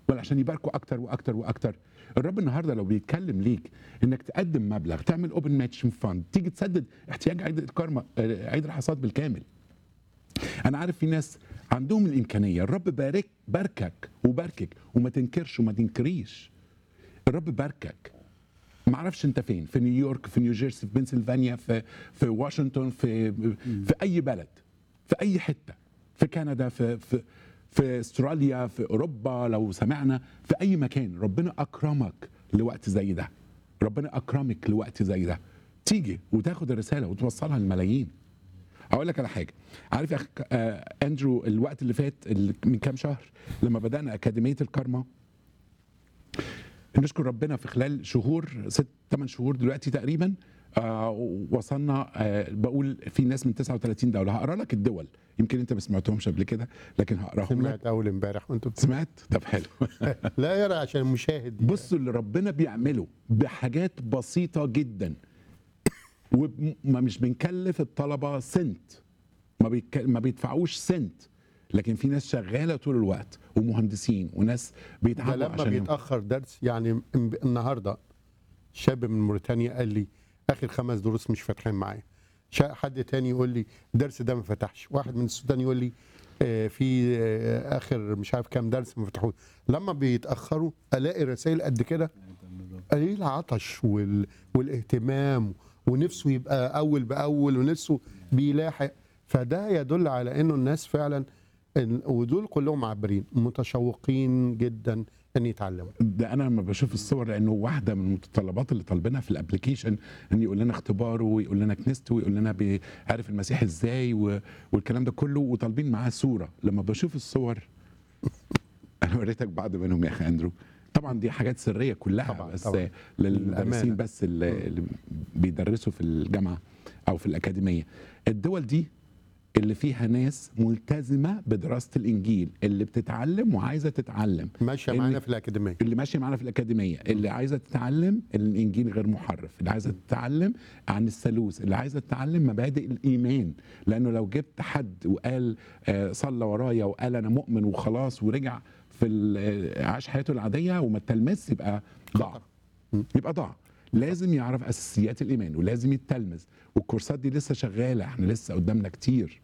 ولا عشان يباركوا اكتر واكتر واكتر الرب النهارده لو بيتكلم ليك انك تقدم مبلغ تعمل اوبن ماتش فاند تيجي تسدد احتياج عيد الكرمه آه، عيد الحصاد بالكامل انا عارف في ناس عندهم الامكانيه الرب بارك باركك وباركك وما تنكرش وما تنكريش الرب باركك ما اعرفش انت فين في نيويورك في نيوجيرسي في بنسلفانيا في في واشنطن في في اي بلد في اي حته في كندا في في في استراليا في اوروبا لو سمعنا في اي مكان ربنا اكرمك لوقت زي ده ربنا اكرمك لوقت زي ده تيجي وتاخد الرساله وتوصلها للملايين اقول لك على حاجه عارف يا أخ آه اندرو الوقت اللي فات اللي من كام شهر لما بدانا اكاديميه الكارما نشكر ربنا في خلال شهور ست ثمان شهور دلوقتي تقريبا آه وصلنا آه بقول في ناس من 39 دوله هقرا لك الدول يمكن انت ما سمعتهمش قبل كده لكن هقراهم لك سمعت اول امبارح وانتوا بتسمعوا سمعت طب حلو لا يرى عشان المشاهد بصوا اللي ربنا بيعمله بحاجات بسيطة جدا وما مش بنكلف الطلبة سنت ما, بيك... ما بيدفعوش سنت لكن في ناس شغالة طول الوقت ومهندسين وناس ده بيتعبوا لما عشان بيتاخر درس يعني ام- النهارده شاب من موريتانيا قال لي اخر خمس دروس مش فاتحين معايا شا- حد تاني يقول لي الدرس ده ما فتحش واحد من السودان يقول لي آه، في آه، اخر مش عارف كام درس ما فتحوش لما بيتاخروا الاقي رسائل قد كده قليل العطش وال... والاهتمام ونفسه يبقى اول باول ونفسه بيلاحق فده يدل على انه الناس فعلا إن- ودول كلهم معبرين متشوقين جدا ان يتعلموا ده انا لما بشوف الصور لانه واحده من المتطلبات اللي طالبينها في الابلكيشن ان يقول لنا اختباره ويقول لنا كنيسته ويقول لنا بيعرف المسيح ازاي و... والكلام ده كله وطالبين معاه صوره لما بشوف الصور انا وريتك بعض منهم يا اخي اندرو طبعا دي حاجات سريه كلها طبعاً، بس طبعاً. للمدرسين للأمانة. بس اللي, اللي بيدرسوا في الجامعه او في الاكاديميه الدول دي اللي فيها ناس ملتزمه بدراسه الانجيل اللي بتتعلم وعايزه تتعلم ماشيه إن- معانا في الاكاديميه اللي ماشيه معانا في الاكاديميه اللي عايزه تتعلم الانجيل غير محرف اللي عايزه تتعلم عن الثالوث اللي عايزه تتعلم مبادئ الايمان لانه لو جبت حد وقال آه، صلى ورايا وقال انا مؤمن وخلاص ورجع في ال- آه، عاش حياته العاديه وما تلمس يبقى ضاع يبقى ضاع لازم يعرف اساسيات الايمان ولازم يتلمذ والكورسات دي لسه شغاله احنا لسه قدامنا كتير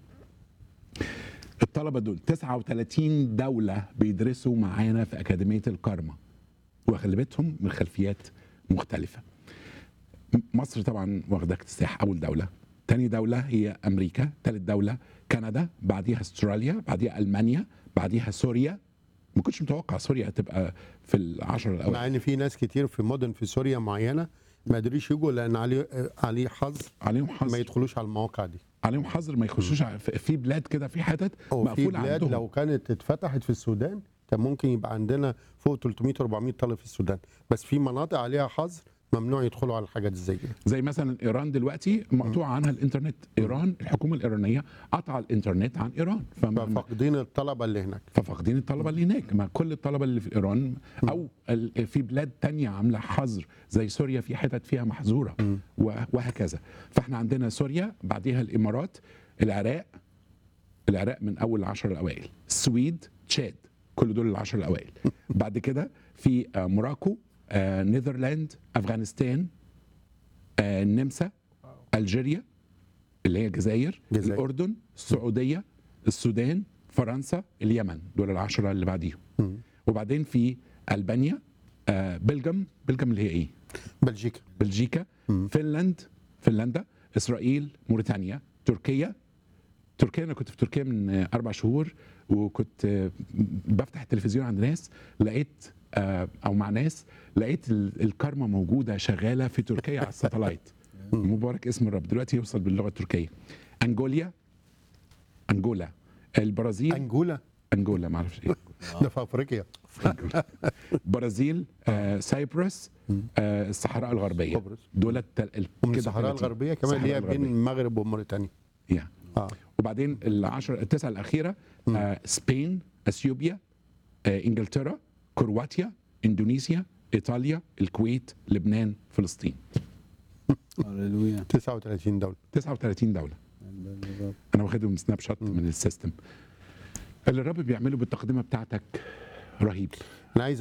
الطلبه دول 39 دوله بيدرسوا معانا في اكاديميه الكارما واغلبيتهم من خلفيات مختلفه م- مصر طبعا واخده اكتساح اول دوله تاني دوله هي امريكا تالت دوله كندا بعديها استراليا بعديها المانيا بعديها سوريا ما كنتش متوقع سوريا هتبقى في العشرة الاوائل مع ان في ناس كتير في مدن في سوريا معينه ما قدروش يجوا لان عليه عليه حظ عليهم ما حظر يدخلوش على المواقع دي عليهم حظر ما يخشوش ع- في في بلاد كده في حتت او في مقفوله بلاد عندهم لو كانت اتفتحت في السودان كان ممكن يبقى عندنا فوق 300 400 طالب في السودان بس في مناطق عليها حظر ممنوع يدخلوا على الحاجات زي كده زي مثلا ايران دلوقتي مقطوع عنها الانترنت ايران الحكومه الايرانيه قطع الانترنت عن ايران فما ففاقدين الطلبه اللي هناك ففاقدين الطلبه اللي هناك ما كل الطلبه اللي في ايران او ال- في بلاد تانية عامله حظر زي سوريا في حتت فيها محظوره و- وهكذا فاحنا عندنا سوريا بعديها الامارات العراق العراق من اول العشر الاوائل السويد تشاد كل دول العشر الاوائل بعد كده في آه، موراكو آه، نيذرلاند افغانستان آه، النمسا الجيريا اللي هي الجزائر الجزائر. الاردن السعوديه السودان فرنسا اليمن دول العشرة اللي بعديهم مم. وبعدين في البانيا آه، بلجم بلجم اللي هي ايه بلجيكا بلجيكا مم. فنلند فنلندا اسرائيل موريتانيا تركيا تركيا انا كنت في تركيا من آه، اربع شهور وكنت آه، بفتح التلفزيون عند ناس لقيت آه، او مع ناس لقيت ال- الكارما موجوده شغاله في تركيا على الساتلايت مبارك اسم الرب دلوقتي يوصل باللغه التركيه انجوليا انجولا البرازيل انجولا انجولا ما اعرفش ايه ده في افريقيا برازيل آه، سايبرس آه، الصحراء الغربيه قبرص. دول التل... ومن كده الصحراء 30. الغربيه كمان اللي هي الصحراء بين الغربية. المغرب وموريتانيا يا. اه وبعدين العشر التسعه الاخيره آه، سبين اثيوبيا آه، انجلترا كرواتيا اندونيسيا ايطاليا الكويت لبنان فلسطين هللويا 39 دوله 39 دوله انا واخدهم سناب شوت من السيستم اللي الرب بيعمله بالتقدمه بتاعتك رهيب انا عايز